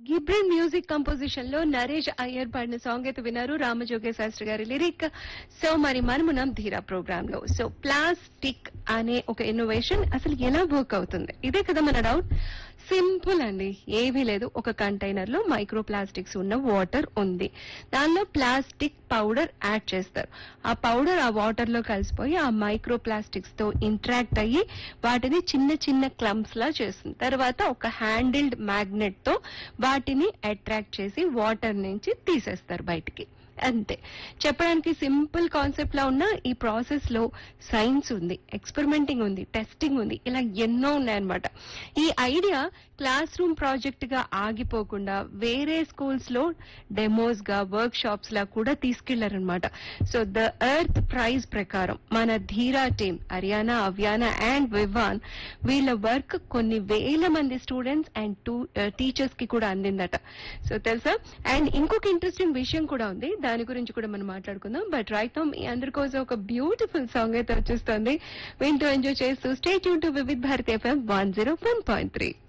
Ghibran music composition లో నరేష్ అయ్యర్ పాడిన song అయితే విన్నారు రామజోగే శాస్త్రి గారి లిరిక్ సో మరి మనమున్నాం ధీరా ప్రోగ్రామ్ లో సో ప్లాస్టిక్ అనే ఒక ఇన్నోవేషన్ అసలు ఎలా వర్క్ అవుతుంది ఇదే కదా మన డౌట్ సింపుల్ అండి ఏమీ లేదు ఒక కంటైనర్ లో మైక్రో ప్లాస్టిక్స్ ఉన్న వాటర్ ఉంది దానిలో ప్లాస్టిక్ పౌడర్ యాడ్ చేస్తారు ఆ పౌడర్ ఆ వాటర్ లో కలిసిపోయి ఆ మైక్రో ప్లాస్టిక్స్ తో ఇంటరాక్ట్ అయ్యి వాటిని చిన్న చిన్న క్లమ్స్ లా చేస్తుంది తర్వాత ఒక హ్యాండిల్డ్ మ్యాగ్నెట్ తో వాటిని అట్రాక్ట్ చేసి వాటర్ నుంచి తీసేస్తారు బయటికి అంతే చెప్పడానికి సింపుల్ కాన్సెప్ట్ లా ఉన్న ఈ ప్రాసెస్ లో సైన్స్ ఉంది ఎక్స్పెరిమెంటింగ్ ఉంది టెస్టింగ్ ఉంది ఇలా ఎన్నో ఉన్నాయన్నమాట ఈ ఐడియా క్లాస్ రూమ్ ప్రాజెక్ట్ గా ఆగిపోకుండా వేరే స్కూల్స్ లో డెమోస్ గా వర్క్ షాప్స్ లా కూడా తీసుకెళ్లారనమాట సో ద ఎర్త్ ప్రైజ్ ప్రకారం మన ధీరా టీం హర్యానా అవ్యానా అండ్ వివాన్ వీళ్ళ వర్క్ కొన్ని వేల మంది స్టూడెంట్స్ అండ్ టూ టీచర్స్ కి కూడా అందిందట సో తెలుసా అండ్ ఇంకొక ఇంట్రెస్టింగ్ విషయం కూడా ఉంది దాని గురించి కూడా మనం మాట్లాడుకుందాం బట్ రైట్ నో మీ అందరి కోసం ఒక బ్యూటిఫుల్ సాంగ్ అయితే వచ్చేస్తుంది వింటూ ఎంజాయ్ చేస్తూ స్టేట్ యూన్ to Vividh Bharati FM one zero one point three